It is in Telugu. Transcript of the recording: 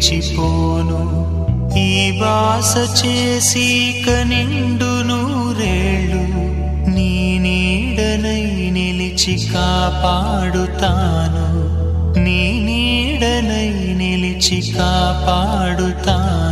విడిచిపోను ఈ వాస చేసి కనిండు నూరేళ్ళు నీ నీడనై నిలిచి కాపాడుతాను నీ నీడనై నిలిచి కాపాడుతాను